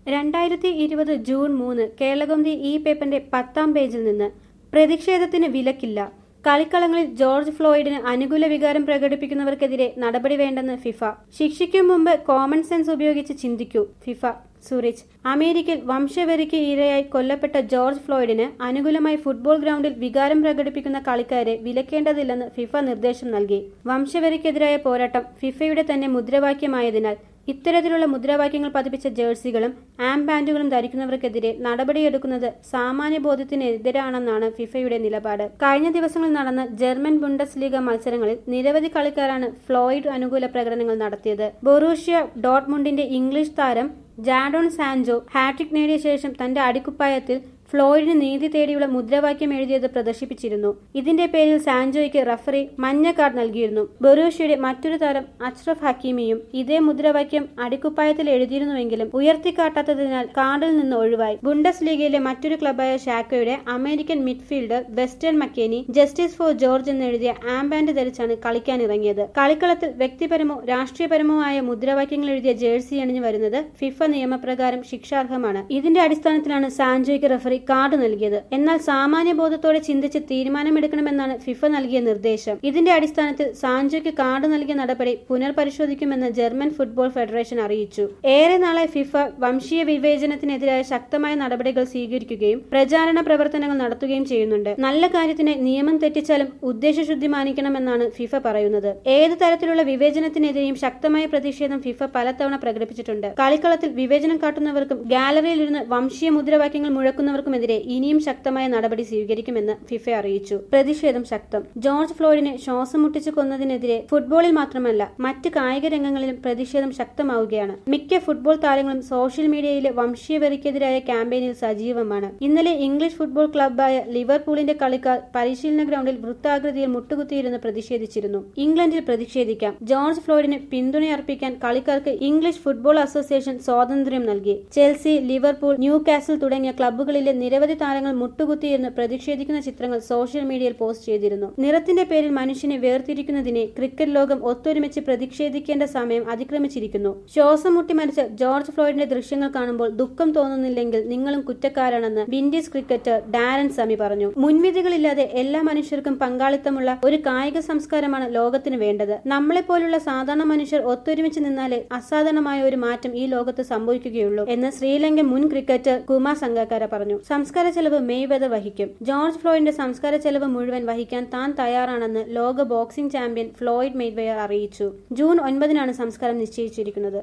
രണ്ടായിരത്തി ഇരുപത് ജൂൺ മൂന്ന് കേരളകൗമുദി ഈ പേപ്പറിന്റെ പത്താം പേജിൽ നിന്ന് പ്രതിഷേധത്തിന് വിലക്കില്ല കളിക്കളങ്ങളിൽ ജോർജ് ഫ്ലോയിഡിന് അനുകൂല വികാരം പ്രകടിപ്പിക്കുന്നവർക്കെതിരെ നടപടി വേണ്ടെന്ന് ഫിഫ ശിക്ഷിക്കും മുമ്പ് കോമൺ സെൻസ് ഉപയോഗിച്ച് ചിന്തിക്കൂ ഫിഫ സൂറിച്ച് അമേരിക്കയിൽ വംശവെറിക്ക് ഇരയായി കൊല്ലപ്പെട്ട ജോർജ് ഫ്ലോയിഡിന് അനുകൂലമായി ഫുട്ബോൾ ഗ്രൗണ്ടിൽ വികാരം പ്രകടിപ്പിക്കുന്ന കളിക്കാരെ വിലക്കേണ്ടതില്ലെന്ന് ഫിഫ നിർദ്ദേശം നൽകി വംശവെറിക്കെതിരായ പോരാട്ടം ഫിഫയുടെ തന്നെ മുദ്രാവാക്യമായതിനാൽ ഇത്തരത്തിലുള്ള മുദ്രാവാക്യങ്ങൾ പതിപ്പിച്ച ജേഴ്സികളും ആം ബാൻഡുകളും ധരിക്കുന്നവർക്കെതിരെ നടപടിയെടുക്കുന്നത് സാമാന്യബോധത്തിനെതിരാണെന്നാണ് ഫിഫയുടെ നിലപാട് കഴിഞ്ഞ ദിവസങ്ങളിൽ നടന്ന ജർമ്മൻ ബുണ്ടസ് ലീഗ മത്സരങ്ങളിൽ നിരവധി കളിക്കാരാണ് ഫ്ലോയിഡ് അനുകൂല പ്രകടനങ്ങൾ നടത്തിയത് ബൊറൂഷ്യ ഡോട്ട്മുണ്ടിന്റെ ഇംഗ്ലീഷ് താരം ജാഡോൺ സാൻജോ ഹാട്രിക് നേടിയ ശേഷം തന്റെ അടിക്കുപ്പായത്തിൽ ഫ്ലോയിഡിന് നീതി തേടിയുള്ള മുദ്രാവാക്യം എഴുതിയത് പ്രദർശിപ്പിച്ചിരുന്നു ഇതിന്റെ പേരിൽ സാൻജോയ്ക്ക് റഫറി മഞ്ഞ കാർഡ് നൽകിയിരുന്നു ബൊറൂഷ്യയുടെ മറ്റൊരു താരം അഷ്റഫ് ഹക്കീമിയും ഇതേ മുദ്രാവാക്യം അടിക്കുപ്പായത്തിൽ എഴുതിയിരുന്നുവെങ്കിലും ഉയർത്തിക്കാട്ടാത്തതിനാൽ കാർഡിൽ നിന്ന് ഒഴിവായി ബുണ്ടസ് ലീഗയിലെ മറ്റൊരു ക്ലബായ ഷാക്കോയുടെ American midfielder Weston McKennie justice for George എന്നെഴുതിയ ആംബാൻഡ് ധരിച്ചാണ് കളിക്കാനിറങ്ങിയത് കളിക്കളത്തിൽ വ്യക്തിപരമോ രാഷ്ട്രീയപരമോ ആയ മുദ്രാവാക്യങ്ങൾ എഴുതിയ ജേഴ്സി അണിഞ്ഞു വരുന്നത് ഫിഫ നിയമപ്രകാരം ശിക്ഷാർഹമാണ് ഇതിന്റെ അടിസ്ഥാനത്തിലാണ് സാൻജോയ്ക്ക് റഫറി കാർഡ് നൽകിയത് എന്നാൽ സാമാന്യ ബോധത്തോടെ ചിന്തിച്ച് തീരുമാനമെടുക്കണമെന്നാണ് ഫിഫ നൽകിയ നിർദ്ദേശം ഇതിന്റെ അടിസ്ഥാനത്തിൽ സാൻജോയ്ക്ക് കാർഡ് നൽകിയ നടപടി പുനർപരിശോധിക്കുമെന്ന് ജർമ്മൻ ഫുട്ബോൾ ഫെഡറേഷൻ അറിയിച്ചു ഏറെ നാളെ ഫിഫ വംശീയ വിവേചനത്തിനെതിരായ ശക്തമായ നടപടികൾ സ്വീകരിക്കുകയും പ്രചാരണ പ്രവർത്തനങ്ങൾ നടത്തുകയും ചെയ്യുന്നുണ്ട് നല്ല കാര്യത്തിന് നിയമം തെറ്റിച്ചാലും ഉദ്ദേശശുദ്ധി മാനിക്കണമെന്നാണ് ഫിഫ പറയുന്നത് ഏത് തരത്തിലുള്ള വിവേചനത്തിനെതിരെയും ശക്തമായ പ്രതിഷേധം ഫിഫ പലതവണ പ്രകടിപ്പിച്ചിട്ടുണ്ട് കളിക്കളത്തിൽ വിവേചനം കാട്ടുന്നവർക്കും ഗാലറിയിൽ ഇരുന്ന് വംശീയ മുദ്രാവാക്യങ്ങൾ മുഴക്കുന്നവർക്കുമെതിരെ ഇനിയും ശക്തമായ നടപടി സ്വീകരിക്കുമെന്ന് ഫിഫ അറിയിച്ചു പ്രതിഷേധം ശക്തം ജോർജ് ഫ്ലോയിഡിനെ ശ്വാസം മുട്ടിച്ചു കൊന്നതിനെതിരെ ഫുട്ബോളിൽ മാത്രമല്ല മറ്റ് കായിക രംഗങ്ങളിലും പ്രതിഷേധം ശക്തമാവുകയാണ് മിക്ക ഫുട്ബോൾ താരങ്ങളും സോഷ്യൽ മീഡിയയിലെ വംശീയവെറിക്കെതിരായ ക്യാമ്പയിനിൽ സജീവമാണ് ഇന്നലെ ഇംഗ്ലീഷ് ഫുട്ബോൾ ക്ലബ്ബായ ലിവർപൂളിന്റെ കളിക്കാർ പരിശീലന ഗ്രൗണ്ടിൽ വൃത്താകൃതിയിൽ മുട്ടുകുത്തിയിരുന്ന് പ്രതിഷേധിച്ചിരുന്നു ഇംഗ്ലണ്ടിൽ പ്രതിഷേധിക്കാം ജോർജ് ഫ്ലോയിഡിന് പിന്തുണയർപ്പിക്കാൻ കളിക്കാർക്ക് ഇംഗ്ലീഷ് ഫുട്ബോൾ അസോസിയേഷൻ സ്വാതന്ത്ര്യം നൽകി ചെൽസി ലിവർപൂൾ ന്യൂ കാസിൽ തുടങ്ങിയ ക്ലബ്ബുകളിലെ നിരവധി താരങ്ങൾ മുട്ടുകുത്തിയിരുന്ന് പ്രതിഷേധിക്കുന്ന ചിത്രങ്ങൾ സോഷ്യൽ മീഡിയയിൽ പോസ്റ്റ് ചെയ്തിരുന്നു നിറത്തിന്റെ പേരിൽ മനുഷ്യനെ വേർതിരിക്കുന്നതിനെ ക്രിക്കറ്റ് ലോകം ഒത്തൊരുമിച്ച് പ്രതിഷേധിക്കേണ്ട സമയം അതിക്രമിച്ചിരിക്കുന്നു ശ്വാസം മുട്ടി മരിച്ച ജോർജ് ഫ്ലോയിഡിന്റെ ദൃശ്യങ്ങൾ കാണുമ്പോൾ ദുഃഖം തോന്നുന്നില്ലെങ്കിൽ നിങ്ങളും കുറ്റക്കാരാണെന്ന് വിൻഡീസ് ക്രിക്കറ്റർ ഡാരൻ സമി പറഞ്ഞു മുൻവിധികളില്ലാതെ എല്ലാ മനുഷ്യർക്കും പങ്കാളിത്തമുള്ള ഒരു കായിക സംസ്കാരമാണ് ലോകത്തിന് വേണ്ടത് നമ്മളെപ്പോലുള്ള സാധാരണ മനുഷ്യർ ഒത്തൊരുമിച്ച് നിന്നാലേ അസാധാരണമായ ഒരു മാറ്റം ഈ ലോകത്ത് സംഭവിക്കുകയുള്ളൂ എന്ന് ശ്രീലങ്കൻ മുൻ ക്രിക്കറ്റർ കുമാർ സംഗാക്കാര പറഞ്ഞു സംസ്കാര ചെലവ് മെയ്വെത വഹിക്കും ജോർജ് ഫ്ലോയിഡിന്റെ സംസ്കാര ചെലവ് മുഴുവൻ വഹിക്കാൻ താൻ തയ്യാറാണെന്ന് ലോക ബോക്സിംഗ് ചാമ്പ്യൻ ഫ്ലോയിഡ് മെയ്വെയർ അറിയിച്ചു ജൂൺ ഒൻപതിനാണ് സംസ്കാരം നിശ്ചയിച്ചിരിക്കുന്നത്